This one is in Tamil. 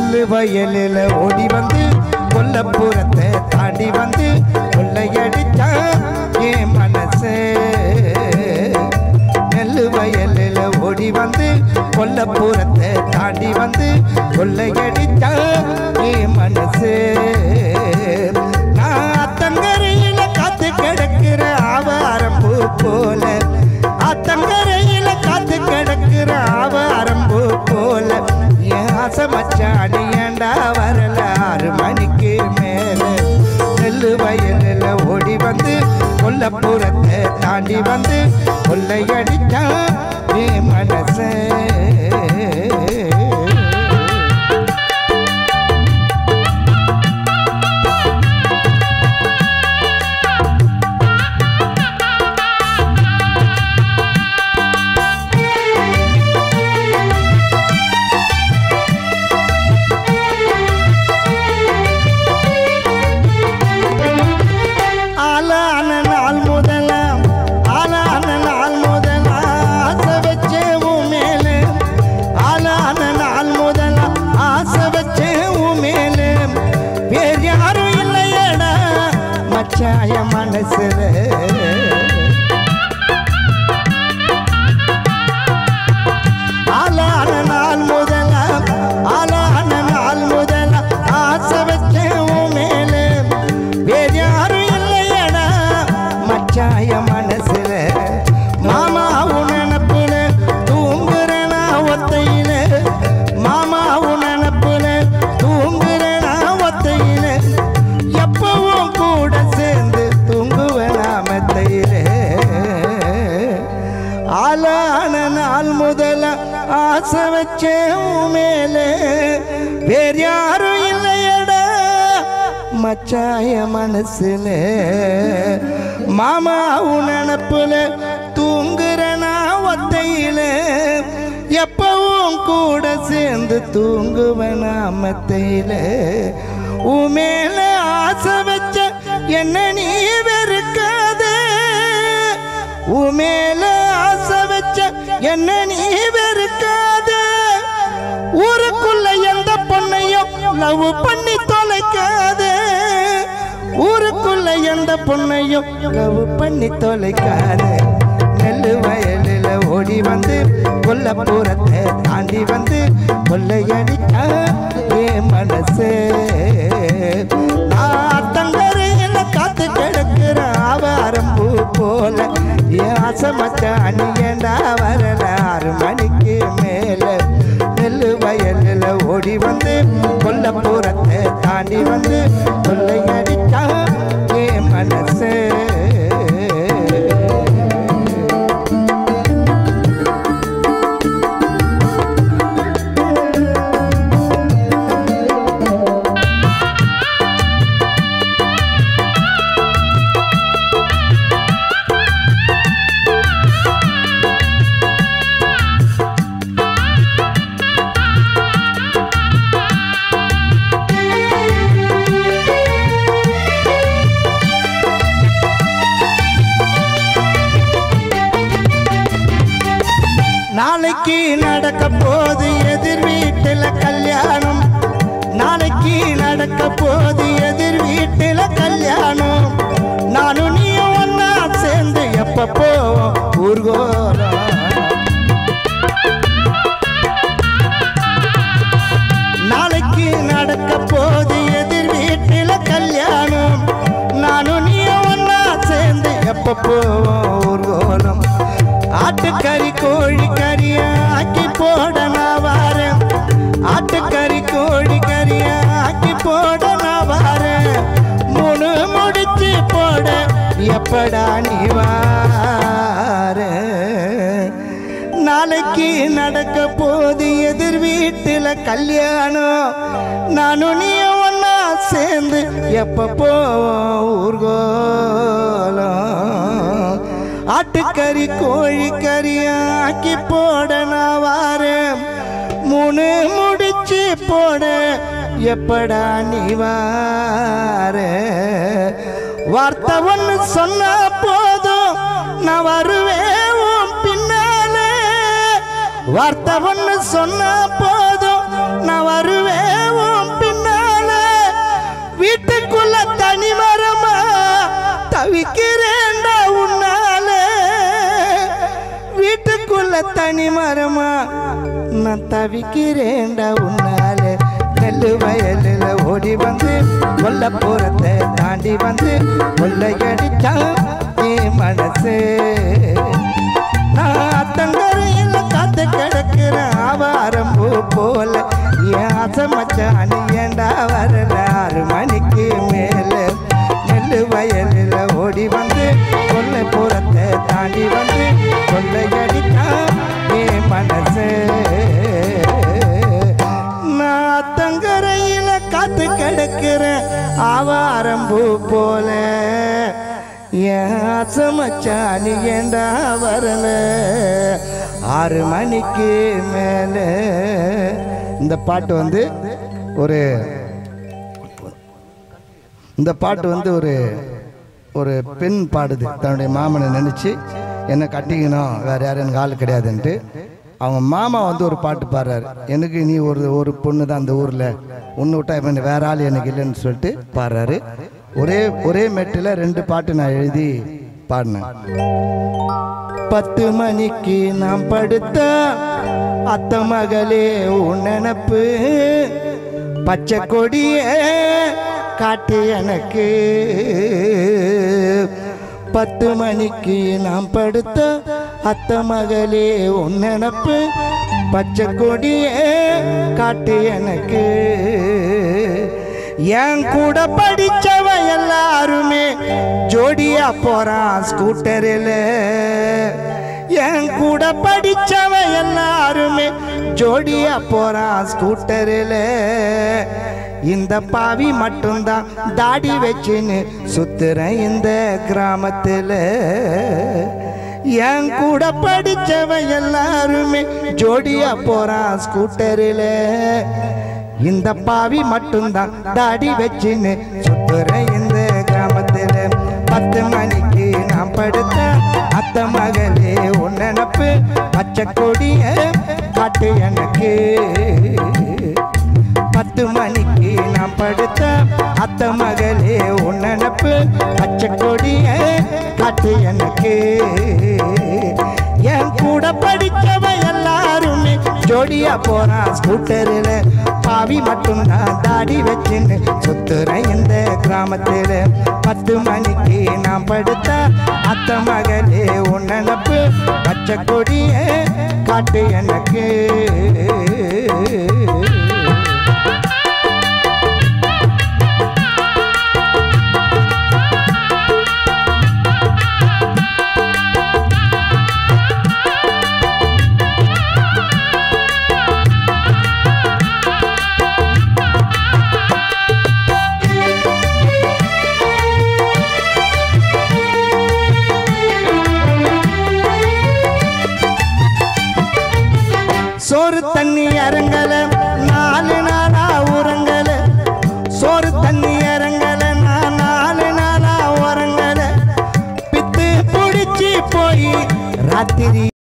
நெல்லு வயலில் ஓடி வந்து கொல்லப்புறத்தை தாண்டி வந்து கொள்ளையடிச்சா என் மனசே நெல்லு வயலில் ஓடி வந்து கொல்லப்புறத்தை தாண்டி வந்து கொள்ளையடிச்சா என் மனசே நான் அத்தங்கரையில காத்து கிடக்கிற ஆவாரம்பூ போல அத்தங்கரையில காத்து கிடக்கிற ஆவாரம்பூ போல என் ஆசை மச்சானி ஏண்டா வரல ஆறு மணிக்கு மேல நெல்லு வயலில் ஓடி வந்து கொல்லப்புறத்தை தாண்டி வந்து கொள்ளையடிச்சா என் மனசே ஆளான நாள் முதல ஆளான நாள் முதல ஆசை வச்சே உன் மேலே ஆளான நாள் முதல ஆசை வச்சே உன் மேலே வேறு யாரும் இல்லையடா மச்சாய மனசுல ஆளான நாள் முதல ஆளான நாள் முதல ஆசை வச்சேன் உன் மேலே வேறு யாரும் இல்லையடா மச்சாய மனசுல மாமா உன் நினப்புல தூங்குறனா ஒத்தையில மாமா உன் நினப்புல தூங்குறனா ஒத்தையில எப்பவும் கூட சேர்ந்து தூங்குவேனா மெத்தையிலே ஆளான நாள் முதல ஆசை வச்சேன் உன் மேலே வேறு யாரும் இல்லையடா மச்சாய மனசுல மாமா உன் நினப்புல தூங்குறனா ஒத்தையில எப்பவும் கூட சேர்ந்து தூங்குவேனா மெத்தையில உன் மேல ஆசை வச்ச என்ன நீ வெறுக்காதே உமேல ஆசை வச்ச என்ன நீ வெறுக்காத ஊருக்குள்ள எந்த பொண்ணையும் லவ் பண்ணி தொலைக்காத ஊருக்குள்ள எந்த பொண்ணையும் லவ் பண்ணி தொலைக்காத நெல்லு வயலில் ஓடி வந்து கொல்லப்புறத்தை தாண்டி வந்து கொள்ளையடிக்க என் மனசே நான் தங்கரையில் காத்து கிடக்கிற ஆவாரம்பூ போல என் ஆசை மச்சான் ஏண்டா வரல ஆறு மணிக்கு மேல நெல்லு வயலில் ஓடி வந்து கொல்லப்புறத்தை தாண்டி வந்து கொள்ளையடிச்சா என் மனசே நாளைக்கு நடக்க போது எதிர் வீட்டுல கல்யாணம் நாளைக்கு நடக்க போது எதிர் வீட்டுல கல்யாணம் நானும் நீயும் ஒன்னா சேர்ந்து எப்ப போவோம் ஊர்கோலம் நாளைக்கு நடக்க போது எதிர் வீட்டுல கல்யாணம் நானும் நீயும் ஒன்னா சேர்ந்து எப்ப போவோம் ஊர்கோலம் ஆட்டுக்கறி கோழி கறிய ஆக்கி போட நான் வாரேன் ஆட்டுக்கறி கோழி கறிய ஆக்கி போட நான் வாரேன் மூணு முடிச்சு போட எப்படா நீ வார நாளைக்கு நடக்க போது எதிர் வீட்டுல கல்யாணம் நானும் நீ ஒன்னா சேர்ந்து எப்ப போவோம் ஊர்கோலம் ஆட்டுக்கறி கோழி கறி ஆக்கி போட நான் வாரேன் மூணு முடிச்சு போட எப்படா நீ வார வார்த்தை ஒன்று சொன்னா போதும் நான் வருவேன் உன் பின்னாலே வார்த்தை ஒன்று சொன்னா போதும் நான் வருவேன் உன் மரமா நான் தவிக்கிறேன்டா உன்னால நெல்லு வயலில் ஓடி வந்து கொல்லப்புறத்தை தாண்டி வந்து கொள்ளையடிச்சான் என் மனசு நான் அத்தங்கரையில் காத்து கிடக்கிறேன் ஆவாரம் பூ போல என் ஆசை மச்சான் நீ ஏண்டா வரல ஆறு மணிக்கு மேலே நெல்லு வயலில் ஓடி வந்து கொல்லை புறத்தை தாண்டி வந்து கொள்ளையடித்தான் என் மனசு நான் அத்தங்கரையில் காத்து கிடக்கிறேன் ஆவாரம்பூ போல என் ஆசை மச்சான் நீ ஏண்டா வரல ஆறு மணிக்கு மேலே இந்த பாட்டு வந்து ஒரு இந்த பாட்டு வந்து ஒரு ஒரு பெண் பாடுது தன்னுடைய மாமனை நினச்சி என்ன கட்டிக்கணும் வேற யாரும் எனக்கு ஆள் கிடையாதுன்ட்டு அவங்க மாமா வந்து ஒரு பாட்டு பாடுறாரு எனக்கு நீ ஒரு ஒரு பொண்ணு தான் அந்த ஊரில் ஒன்று விட்டா இப்போ வேற ஆள் எனக்கு இல்லைன்னு சொல்லிட்டு பாடுறாரு ஒரே ஒரே மெட்டில் ரெண்டு பாட்டு நான் எழுதி பாடினேன் பத்து மணிக்கு நாம் படுத்த அத்த மகளே உன் நினப்பு பச்சை கொடியே காட்டு எனக்கு பத்து மணிக்கு நாம் படுத்த அத்த மகளே உன் நினப்பு பச்சை கொடியே காட்டு எனக்கு என் கூட படிச்சவ எல்லாருமே ஜோடியா போறான் ஸ்கூட்டரில் என் கூட படிச்சவ எல்லாருமே ஜோடியா போறான் ஸ்கூட்டரில் இந்த பாவி மட்டும்தான் தாடி வச்சுன்னு சுத்துறேன் இந்த கிராமத்தில் என் கூட படிச்சவ எல்லாருமே ஜோடியா போறான் ஸ்கூட்டரில் இந்த பாவி மட்டும்தான் தாடி வச்சுன்னு சுத்துற இந்த கிராமத்துல பத்து மணிக்கு நான் படுத்த அத்த மகளே உன் நினப்பு பச்சை கொடிய காட்டு எனக்கு பத்து மணிக்கு நான் படுத்த அத்த மகளே உன் நினப்பு பச்சை கொடிய காட்டு எனக்கு என் கூட படிச்சவ எல்லாருமே ஜோடியா போறான் ஸ்கூட்டரில் பாவி மட்டும் நான் தாடி வச்சுன்னு சுத்துறேன் இந்த கிராமத்தில் பத்து மணிக்கு நான் படுத்த அத்த மகளே உன் நினப்பு பச்சை கொடியே காட்டு எனக்கு